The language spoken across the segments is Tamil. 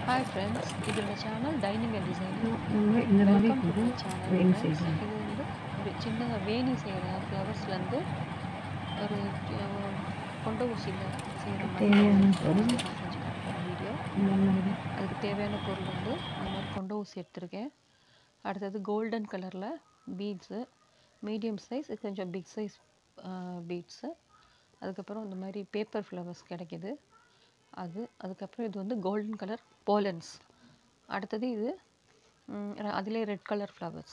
ஹாய் ஃப்ரெண்ட்ஸ் இதோட சேனல் டைனிங் அண்ட் டிசைன் நம்ம இந்த மாதிரி வெல்கம் டு கூட சேனல் வேணி ஃப்ரெண்ட்ஸ் செய்யலாம் இது வந்து ஒரு சின்ன வேணி செய்கிற ஃப்ளவர்ஸ்லேருந்து ஒரு அஹ், கொண்ட ஊசியில் செய்கிற தேவையான பொருள். செஞ்சு காட்டுறேன் வீடியோ இந்த மாதிரி அதுக்கு தேவையான பொருள் வந்து இந்த மாதிரி கொண்ட ஊசி எடுத்திருக்கேன் அடுத்தது கோல்டன் கலரில் பீட்ஸு மீடியம் சைஸ் இது கொஞ்சம் பிக் சைஸ் பீட்ஸு அதுக்கப்புறம் இந்த மாதிரி பேப்பர் ஃப்ளவர்ஸ் கிடைக்கிது அது அதுக்கப்புறம் இது வந்து கோல்டன் கலர் போலன்ஸ் அடுத்தது இது ம், ர- அதிலே ரெட் கலர் ஃப்ளவர்ஸ்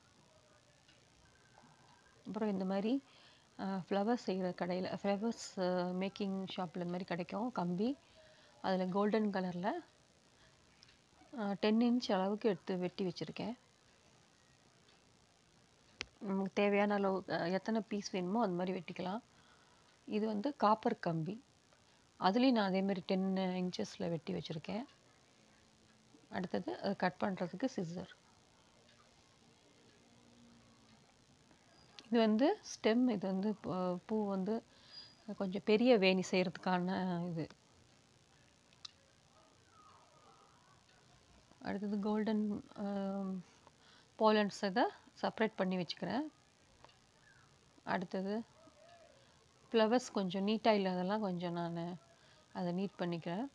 அப்புறம் இந்த மாதிரி ஃப்ளவர்ஸ் செய்கிற கடையில் ஃப்ளவர்ஸ் மேக்கிங் ஷாப்பில் இந்த மாதிரி கிடைக்கும் கம்பி அதில் கோல்டன் கலரில் டென் இன்ச் அளவுக்கு எடுத்து வெட்டி வச்சுருக்கேன் நமக்கு தேவையான அளவு அஹ், எத்தனை பீஸ் வேணுமோ அந்த மாதிரி வெட்டிக்கலாம் இது வந்து காப்பர் கம்பி அதுலேயும் நான் அதே மாதிரி டென் இன்ச்சஸில் வெட்டி வச்சுருக்கேன் அடுத்தது அதை கட் பண்ணுறதுக்கு சிசர் இது வந்து ஸ்டெம் இது வந்து பூ- பூ வந்து கொஞ்சம் பெரிய வேணி செய்கிறதுக்கான இது அடுத்தது கோல்டன் போலன்ஸ் இதை செப்பரேட் பண்ணி வச்சுக்கிறேன் அடுத்தது ஃப்ளவர்ஸ் கொஞ்சம் நீட்டாக இல்லாதெல்லாம் கொஞ்சம் நான் அதை நீட் பண்ணிக்கிறேன்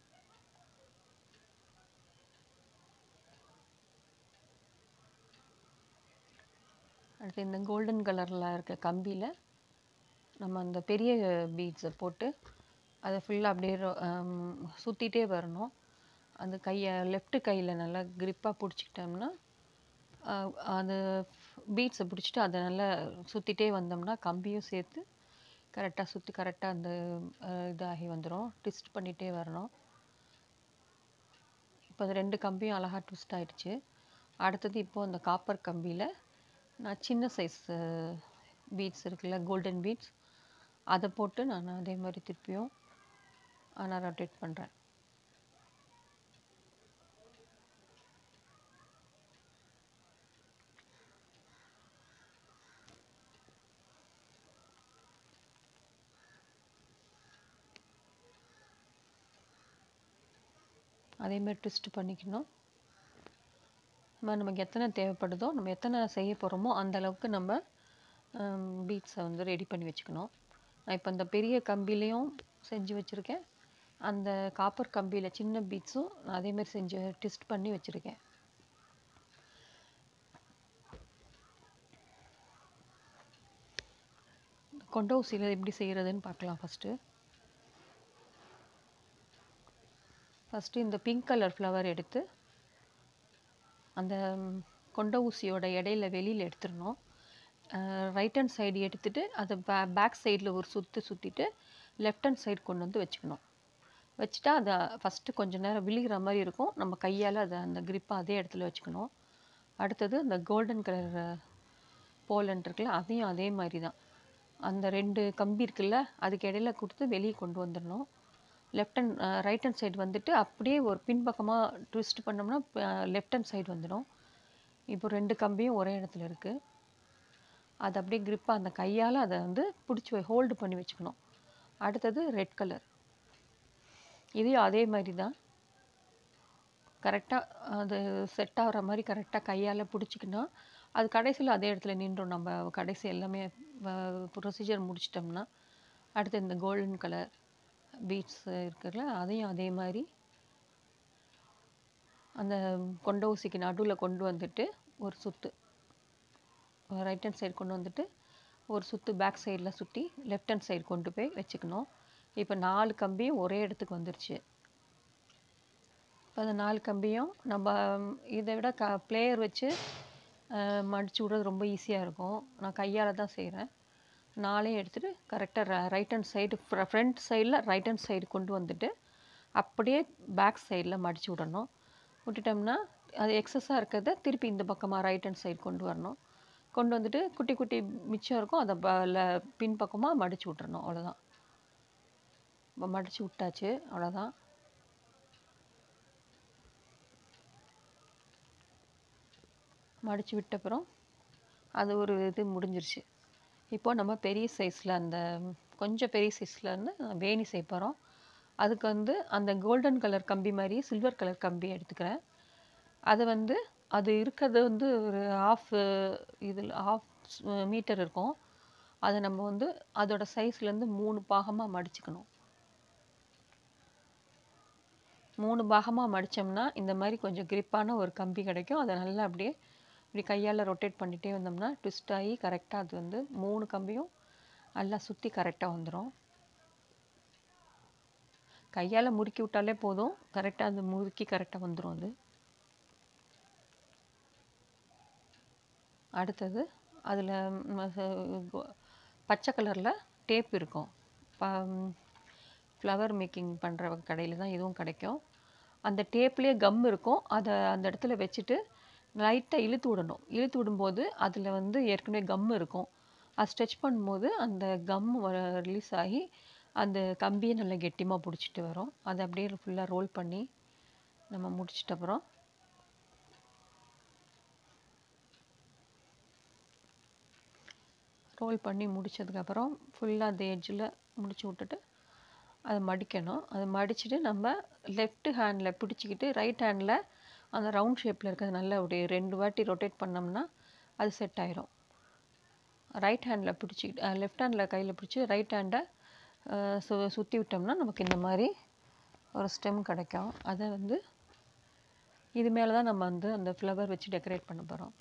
அடுத்து இந்த கோல்டன் கலரில் இருக்க கம்பியில் நம்ம அந்த பெரிய பீட்ஸை போட்டு அதை ஃபுல்லாக அப்படியே சுற்றிட்டே வரணும் அந்த கையை லெஃப்ட் கையில் நல்லா grip-ஆ பிடிச்சிக்கிட்டோம்னா அஹ், அது பீட்ஸை பிடிச்சிட்டு அதை நல்லா சுற்றிட்டே வந்தோம்னா கம்பியும் சேர்த்து கரெக்டாக சுற்றி கரெக்டாக அந்த அஹ், இதாகி வந்துடும் ட்விஸ்ட் பண்ணிகிட்டே வரணும் இப்போ அது ரெண்டு கம்பியும் அழகாக ட்விஸ்ட் ஆயிடுச்சு அடுத்தது இப்போது அந்த காப்பர் கம்பியில் நான் சின்ன சைஸ் பீட்ஸ் இருக்குல்ல கோல்டன் பீட்ஸ் அதை போட்டு நான் அதே மாதிரி திருப்பியும் நான் ரொட்டேட் பண்ணுறேன் அதே மாதிரி ட்விஸ்ட் பண்ணிக்கணும் நம்ம நமக்கு எத்தனை தேவைப்படுதோ நம்ம எத்தனை செய்ய போகிறோமோ அந்த அளவுக்கு நம்ம பீட்ஸை வந்து ரெடி பண்ணி வச்சுக்கணும் நான் இப்போ அந்த பெரிய கம்பிலையும் செஞ்சு வச்சுருக்கேன் அந்த காப்பர் கம்பியில் சின்ன பீட்ஸும் நான் அதே மாதிரி செஞ்சு ட்விஸ்ட் பண்ணி வச்சுருக்கேன் கொண்ட ஊசியில் எப்படி செய்கிறதுன்னு பார்க்கலாம் ஃபஸ்ட்டு ஃபஸ்ட்டு இந்த பிங்க் கலர் ஃப்ளவர் எடுத்து அந்த ம், கொண்ட ஊசியோட இடையில வெளியில் எடுத்துடணும் ரைட் ஹேண்ட் சைடு எடுத்துட்டு அதை பே பேக் சைடில் ஒரு சுற்று சுற்றிட்டு லெஃப்ட் ஹேண்ட் சைடு கொண்டு வந்து வச்சுக்கணும் வச்சுட்டா அதை ஃபஸ்ட்டு கொஞ்ச நேரம் விழுகிற மாதிரி இருக்கும் நம்ம கையால் அதை அந்த grip-அ அதே இடத்துல வச்சுக்கணும் அடுத்தது அந்த கோல்டன் கலர் போலன் இருக்குல்ல அதையும் அதே மாதிரி தான் அந்த ரெண்டு கம்பி இருக்குல்ல அதுக்கு இடையில கொடுத்து வெளியே கொண்டு வந்துடணும் left hand right hand side வந்துட்டு அப்படியே ஒரு பின்பக்கமாக ட்விஸ்ட் பண்ணோம்னா லெஃப்ட் ஹேண்ட் சைடு வந்துடும் இப்போ ரெண்டு கம்பியும் ஒரே இடத்துல இருக்குது அது அப்படியே grip-ஆ அந்த கையால் அதை வந்து பிடிச்சி ஹோல்டு பண்ணி வச்சுக்கணும் அடுத்தது ரெட் கலர் இதையும் அதே மாதிரி தான் கரெக்டாக அது செட் ஆகிற மாதிரி கரெக்டாக கையால் பிடிச்சிக்கினா அது கடைசியில் அதே இடத்துல நின்றோம் நம்ம கடைசி எல்லாமே ப்ரொசீஜர் முடிச்சிட்டோம்னா அடுத்து இந்த கோல்டன் கலர் பீட்ஸ் இருக்குல்ல அதையும் அதே மாதிரி அந்த கொண்ட ஊசிக்கு நடுவில் கொண்டு வந்துட்டு ஒரு சுற்று ரைட் ஹேண்ட் சைடு கொண்டு வந்துட்டு ஒரு சுற்று பேக் சைடில் சுற்றி லெஃப்ட் ஹேண்ட் சைடு கொண்டு போய் வச்சுக்கணும் இப்போ நாலு கம்பியும் ஒரே இடத்துக்கு வந்துருச்சு இப்போ அந்த நாலு கம்பியும் நம்ம ம், இதை விட க பிளேயர் வச்சு மடிச்சு விடுறது ரொம்ப ஈஸியாக இருக்கும் நான் கையால் தான் செய்கிறேன் நாளையும் எடுத்துகிட்டு கரெக்டாக ரைட் ஹேண்ட் சைடு ஃப்ரண்ட் சைடில் ரைட் ஹேண்ட் சைடு கொண்டு வந்துட்டு அப்படியே பேக் சைடில் மடிச்சு விடணும் விட்டுட்டோம்னா அது எக்ஸஸாக இருக்கிறத திருப்பி இந்த பக்கமாக ரைட் ஹேண்ட் சைடு கொண்டு வரணும் கொண்டு வந்துட்டு குட்டி குட்டி மிச்சம் இருக்கும் அதை ப- ல- பின்பக்கமாக மடிச்சு விட்டுறணும் அவ்வளோதான் மடிச்சு விட்டாச்சு அவ்வளோதான் மடிச்சு விட்ட அப்புறம் அது ஒரு இது முடிஞ்சிருச்சு இப்போ நம்ம பெரிய சைஸில் அந்த கொஞ்சம் பெரிய சைஸில் இருந்து வேணி செய்ய போகிறோம் அதுக்கு வந்து அந்த கோல்டன் கலர் கம்பி மாதிரி சில்வர் கலர் கம்பி எடுத்துக்கிறேன் அதை வந்து அது இருக்கிறது வந்து ஒரு ஆஃப் இதில் ஆஃப் மீட்டர் இருக்கும் அதை நம்ம வந்து அதோட சைஸ்லேருந்து மூணு பாகமாக மடிச்சுக்கணும் மூணு பாகமாக மடித்தோம்னா இந்த மாதிரி கொஞ்சம் கிரிப்பான ஒரு கம்பி கிடைக்கும் அதை நல்லா அப்படியே இப்படி கையால் ரொட்டேட் பண்ணிகிட்டே வந்தோம்னா ட்விஸ்ட் ஆகி கரெக்டாக அது வந்து மூணு கம்பியும் நல்லா சுற்றி கரெக்டாக வந்துடும் கையால் முறுக்கி விட்டாலே போதும் கரெக்டாக அது முறுக்கி கரெக்டாக வந்துடும் அது அடுத்தது அதில் பச்சை கலரில் டேப் இருக்கும் ஃப்ளவர் மேக்கிங் பண்ணுற கடையில் தான் இதுவும் கிடைக்கும் அந்த டேப்லேயே கம் இருக்கும் அதை அந்த இடத்துல வச்சுட்டு லைட்டாக இழுத்து விடணும் இழுத்து விடும்போது அதில் வந்து ஏற்கனவே கம் இருக்கும் அது ஸ்ட்ரெச் பண்ணும்போது அந்த கம் ரிலீஸ் ஆகி அந்த கம்பியை நல்லா கெட்டியமாக பிடிச்சிட்டு வரும் அதை அப்படியே ஃபுல்லாக ரோல் பண்ணி நம்ம முடிச்சிட்ட அப்புறம் ரோல் பண்ணி முடித்ததுக்கப்புறம் ஃபுல்லாக அந்த எட்ஜில் முடிச்சு விட்டுட்டு அதை மடிக்கணும் அதை மடிச்சுட்டு நம்ம லெஃப்ட் ஹேண்டில் பிடிச்சிக்கிட்டு ரைட் ஹேண்டில் அந்த ரவுண்ட் ஷேப்பில் இருக்கிறது நல்லா ஒரு ரெண்டு வாட்டி ரொட்டேட் பண்ணோம்னா அது செட் ஆயிரும் ரைட் ஹேண்டில் பிடிச்சிக்கிட்டு லெஃப்ட் ஹேண்டில் கையில் பிடிச்சி ரைட் ஹேண்டை சு சுற்றி விட்டோம்னா நமக்கு இந்த மாதிரி ஒரு ஸ்டெம் கிடைக்கும் அதை வந்து இது மேலே தான் நம்ம வந்து அந்த ஃப்ளவர் வச்சு டெக்கரேட் பண்ண போகிறோம்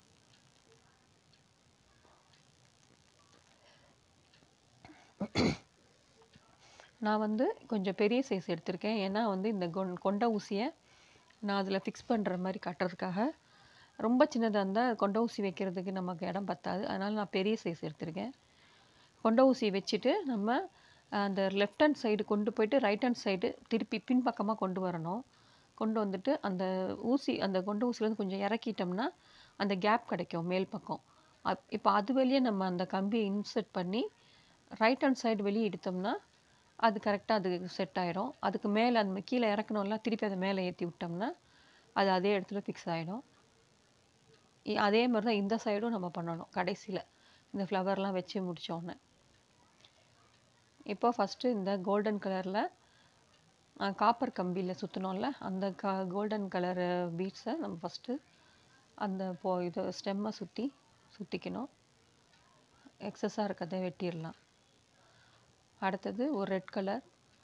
நான் வந்து கொஞ்சம் பெரிய சைஸ் எடுத்திருக்கேன் ஏன்னா வந்து இந்த கொண் கொண்ட ஊசியை நான் அதில் ஃபிக்ஸ் பண்ணுற மாதிரி காட்டுறதுக்காக ரொம்ப சின்னதாக இருந்தால் கொண்ட ஊசி வைக்கிறதுக்கு நமக்கு இடம் பத்தாது அதனால் நான் பெரிய சைஸ் எடுத்திருக்கேன் கொண்ட ஊசியை வச்சுட்டு நம்ம அந்த லெஃப்ட் ஹேண்ட் சைடு கொண்டு போயிட்டு ரைட் ஹேண்ட் சைடு திருப்பி பின்பக்கமாக கொண்டு வரணும் கொண்டு வந்துட்டு அந்த ஊசி அந்த கொண்ட ஊசிலேருந்து கொஞ்சம் இறக்கிட்டோம்னா அந்த கேப் கிடைக்கும் மேல் பக்கம் அப் இப்போ அது வெளியே நம்ம அந்த கம்பியை இன்செர்ட் பண்ணி ரைட் ஹேண்ட் சைடு வெளியே எடுத்தோம்னா அது கரெக்டாக அது செட் ஆகிடும் அதுக்கு மேலே அந்த கீழே இறக்கணும்ல திருப்பி அதை மேலே ஏற்றி விட்டோம்னா அது அதே இடத்துல ஃபிக்ஸ் ஆகிடும் அதே மாதிரி தான் இந்த சைடும் நம்ம பண்ணணும் கடைசியில் இந்த ஃப்ளவர்லாம் வச்சு முடித்தோடனே இப்போ ஃபஸ்ட்டு இந்த கோல்டன் கலரில் காப்பர் கம்பியில் சுற்றினோம்ல அந்த க கோல்டன் கலர் பீட்ஸை நம்ம ஃபஸ்ட்டு அந்த போ இது ஸ்டெம்மை சுற்றி சுற்றிக்கணும் எக்ஸஸாக இருக்கிறத வெட்டிடலாம் அடுத்தது ஒரு ரெட் கலர்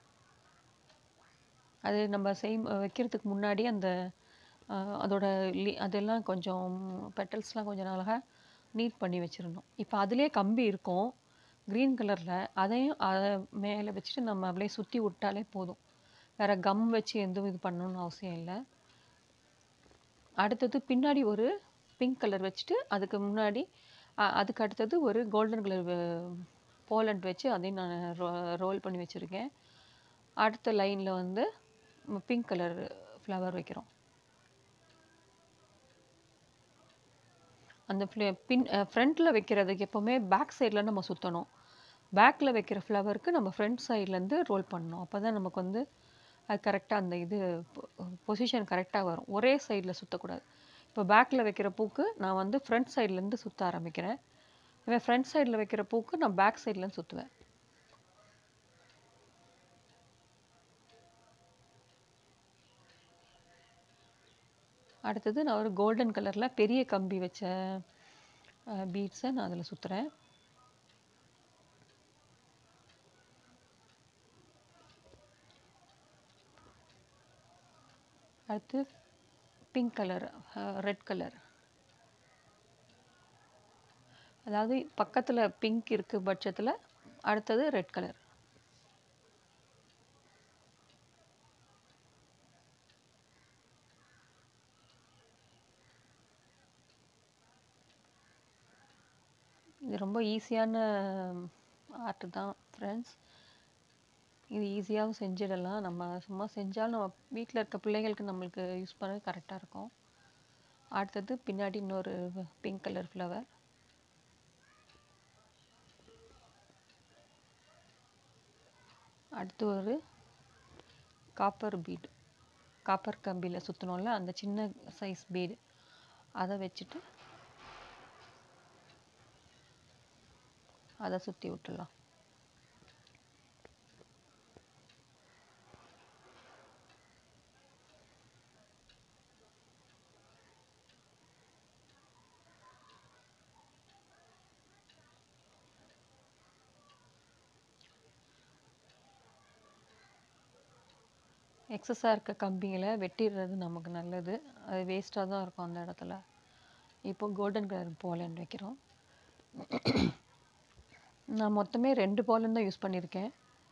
அது நம்ம செய் வைக்கிறதுக்கு முன்னாடி அந்த அதோட லி அதெல்லாம் கொஞ்சம் பெட்டல்ஸ்லாம் கொஞ்சம் அழகாக நீட் பண்ணி வச்சிடணும் இப்போ அதுலேயே கம்பி இருக்கும் க்ரீன் கலரில் அதையும் அதை மேலே வச்சுட்டு நம்ம அப்படியே சுற்றி விட்டாலே போதும் வேறு கம் வச்சு எதுவும் இது பண்ணணும்னு அவசியம் இல்லை அடுத்தது பின்னாடி ஒரு பிங்க் கலர் வச்சுட்டு அதுக்கு முன்னாடி அதுக்கு அடுத்தது ஒரு கோல்டன் கலர் போலண்ட் வச்சு அதையும் நான் ரோ ரோல் பண்ணி வச்சுருக்கேன் அடுத்த லைனில் வந்து பிங்க் கலர் ஃப்ளவர் வைக்கிறோம் அந்த ஃப்ளே பின் ஃப்ரண்ட்டில் வைக்கிறதுக்கு எப்போவுமே பேக் சைடில் நம்ம சுற்றணும் பேக்கில் வைக்கிற ஃப்ளவருக்கு நம்ம ஃப்ரண்ட் சைட்லேருந்து ரோல் பண்ணணும் அப்போ தான் நமக்கு வந்து அது கரெக்டாக அந்த இது பொசிஷன் கரெக்டாக வரும் ஒரே சைடில் சுற்றக்கூடாது இப்போ பேக்கில் வைக்கிற பூக்கு நான் வந்து ஃப்ரண்ட் சைட்லேருந்து சுற்ற ஆரம்பிக்கிறேன் இவன் ஃப்ரண்ட் சைடில் வைக்கிற பூக்கு நான் பேக் சைட்லேருந்து சுற்றுவேன் அடுத்தது நான் ஒரு கோல்டன் கலரில் பெரிய கம்பி வச்ச பீட்ஸை நான் அதில் சுற்றுறேன் அடுத்து பிங்க் கலர் ரெட் கலர் அதாவது பக்கத்தில் பிங்க் இருக்கு பட்சத்தில் அடுத்தது ரெட் கலர் இது ரொம்ப ஈஸியான ஆர்ட் தான் ஃப்ரெண்ட்ஸ் இது ஈஸியாகவும் செஞ்சிடலாம் நம்ம சும்மா செஞ்சாலும் நம்ம வீட்டில் இருக்க பிள்ளைங்களுக்கு நம்மளுக்கு யூஸ் பண்ண கரெக்டாக இருக்கும் அடுத்தது பின்னாடி இன்னொரு பிங்க் கலர் ஃப்ளவர் அடுத்து ஒரு காப்பர் பீடு காப்பர் கம்பியில் சுற்றினோம்ல அந்த சின்ன சைஸ் பீடு அதை வச்சுட்டு அதை சுற்றி விட்டுடலாம் எக்ஸஸாக இருக்க கம்பிகளை வெட்டிடுறது நமக்கு நல்லது அது வேஸ்ட்டாக தான் இருக்கும் அந்த இடத்துல இப்போ கோல்டன் கலர் போலன் வைக்கிறோம் நான் மொத்தமே ரெண்டு போலன் தான் யூஸ் பண்ணியிருக்கேன்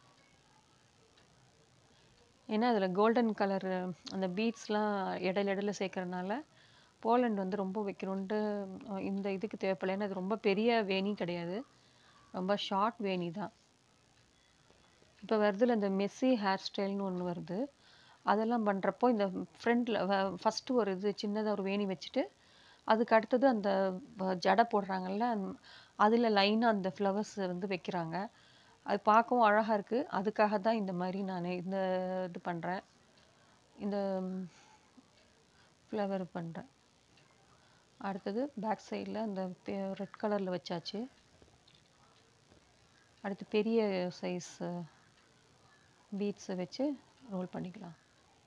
ஏன்னா அதில் கோல்டன் கலர் அந்த பீட்ஸ்லாம் இடையில இடையில சேர்க்கறனால போலண்ட் வந்து ரொம்ப வைக்கணுன்ட்டு அஹ், இந்த இதுக்கு தேவைப்படல ஏன்னா அது ரொம்ப பெரிய வேணி கிடையாது ரொம்ப ஷார்ட் வேணி தான் இப்போ வருதுல இந்த மெஸ்ஸி ஹேர் ஸ்டைல்னு ஒன்று வருது அதெல்லாம் பண்ணுறப்போ இந்த ஃப்ரண்ட்டில் ஃபஸ்ட்டு ஒரு இது சின்னதாக ஒரு வேணி வச்சுட்டு அதுக்கு அடுத்தது அந்த வ- ஜடை போடுறாங்கல்ல அதில் லைனாக அந்த ஃப்ளவர்ஸ் வந்து வைக்கிறாங்க அது பார்க்கவும் அழகாக இருக்குது அதுக்காக தான் இந்த மாதிரி நான் இந்த இது பண்ணுறேன் இந்த ஃப்ளவர் பண்ணுறேன் அடுத்தது பேக் சைடில் அந்த ரெட் கலரில் வச்சாச்சு அடுத்து பெரிய சைஸ் பீட்ஸை வச்சு ரோல் பண்ணிக்கலாம்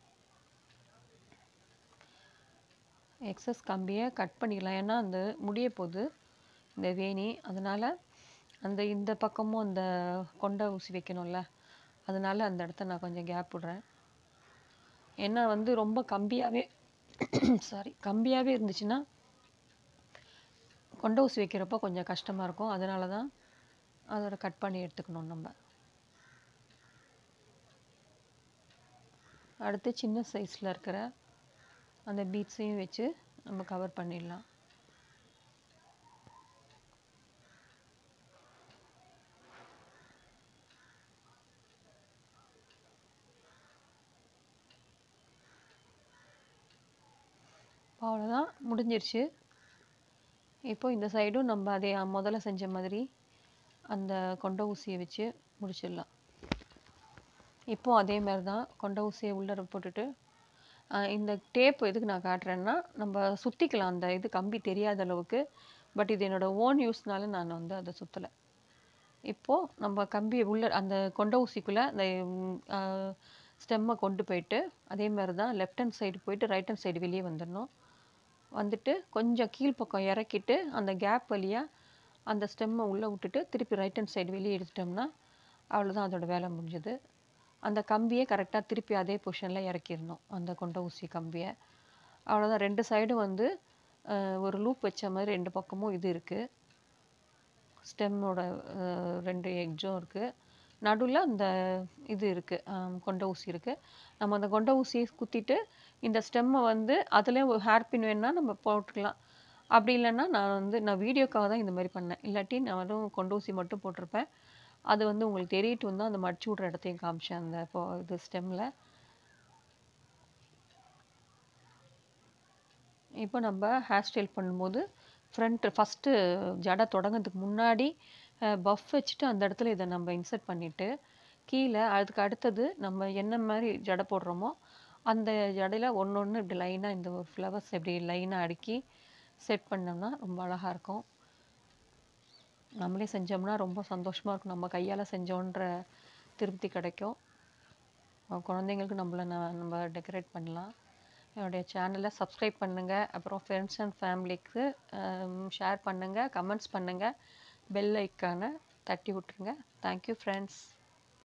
எக்ஸஸ் கம்பியை கட் பண்ணிக்கலாம் ஏன்னா அந்த முடிய போகுது இந்த வேணி அதனால் அந்த இந்த பக்கமும் அந்த கொண்டை ஊசி வைக்கணும்ல அதனால அந்த இடத்த நான் கொஞ்சம் கேப் விடுறேன் ஏன்னா வந்து ரொம்ப கம்பியாகவே சாரி கம்பியாகவே இருந்துச்சுன்னா கொண்டை ஊசி வைக்கிறப்போ கொஞ்சம் கஷ்டமாக இருக்கும் அதனால தான் அதோட கட் பண்ணி எடுத்துக்கணும் நம்ம அடுத்து சின்ன சைஸில் இருக்கிற அந்த பீட்ஸையும் வச்சு நம்ம கவர் பண்ணிடலாம் அவ்வளோதான் முடிஞ்சிருச்சு இப்போ இந்த சைடும் நம்ம அதே முதல்ல செஞ்ச மாதிரி அந்த கொண்டை ஊசியை வச்சு முடிச்சிடலாம் இப்போ அதே மாதிரி தான் கொண்டை ஊசியை உள்ளர போட்டுட்டு ஆஹ் இந்த டேப் எதுக்கு நான் காட்டுறேன்னா நம்ம சுற்றிக்கலாம் அந்த இது கம்பி தெரியாத அளவுக்கு பட் இது என்னோட ஓன் யூஸ்னால நான் வந்து அதை சுற்றலை இப்போது நம்ம கம்பி உள்ள அந்த கொண்டை ஊசிக்குள்ளே அந்த ஸ்டெம்மை கொண்டு போயிட்டு அதே மாதிரி தான் லெஃப்ட் ஹேண்ட் சைடு போயிட்டு ரைட் ஹேண்ட் சைடு வெளியே வந்துடணும் வந்துட்டு கொஞ்சம் கீழ்ப்பக்கம் இறக்கிட்டு அந்த கேப் வழியாக அந்த ஸ்டெம்மை உள்ளே விட்டுட்டு திருப்பி ரைட் ஹேண்ட் சைடு வெளியே எடுத்துட்டோம்னா அவ்வளோதான் அதோட வேலை முடிஞ்சுது அந்த கம்பியை கரெக்டாக திருப்பி அதே பொசிஷனில் இறக்கிடணும் அந்த கொண்டை ஊசி கம்பியை அவ்வளோதான் ரெண்டு சைடும் வந்து அஹ், ஒரு லூப் வச்ச மாதிரி ரெண்டு பக்கமும் இது இருக்குது ஸ்டெம்மோட ரெண்டு எக்ஸும் இருக்குது நடுவில் அந்த இது இருக்குது கொண்டை ஊசி இருக்குது நம்ம அந்த கொண்டை ஊசியை குத்திட்டு இந்த ஸ்டெம்மை வந்து அதுலேயே ஒரு ஹேர் பின் வேணும்னா நம்ம போட்டுக்கலாம் அப்படி இல்லைன்னா நான் வந்து நான் வீடியோக்காக தான் இந்த மாதிரி பண்ணேன் இல்லாட்டி நான் வெறும் கொண்டை ஊசி மட்டும் போட்டிருப்பேன் அது வந்து உங்களுக்கு தெரியட்டும் தான் அந்த மடிச்சு விட்ற இடத்தையும் காமிச்சேன் அந்த இப்போ இது ஸ்டெம்மில் இப்போ நம்ம ஹேர் ஸ்டைல் பண்ணும்போது ஃப்ரண்ட்டு ஃபஸ்ட்டு ஜடை தொடங்கிறதுக்கு முன்னாடி பஃப் வச்சுட்டு அந்த இடத்துல இதை நம்ம இன்சர்ட் பண்ணிவிட்டு கீழே அதுக்கு அடுத்தது நம்ம என்ன மாதிரி ஜடை போடுறோமோ அந்த ஜடையில் ஒன்று ஒன்று இப்படி லைனாக இந்த ஒரு ஃப்ளவர்ஸ் இப்படி லைனாக அடுக்கி செட் பண்ணோம்னா ரொம்ப அழகாக இருக்கும் நம்மளே செஞ்சோம்னா ரொம்ப சந்தோஷமாக இருக்கும் நம்ம கையால் செஞ்சோன்ற திருப்தி கிடைக்கும் அஹ் குழந்தைங்களுக்கு நம்மள ந- நம்ம டெக்கரேட் பண்ணலாம் என்னுடைய சேனலை சப்ஸ்கிரைப் பண்ணுங்கள் அப்புறம் ஃப்ரெண்ட்ஸ் அண்ட் ஃபேமிலிக்கு ஷேர் பண்ணுங்கள் கமெண்ட்ஸ் பண்ணுங்கள் பெல் ஐக்கானை தட்டி விட்ருங்க தேங்க்யூ ஃப்ரெண்ட்ஸ்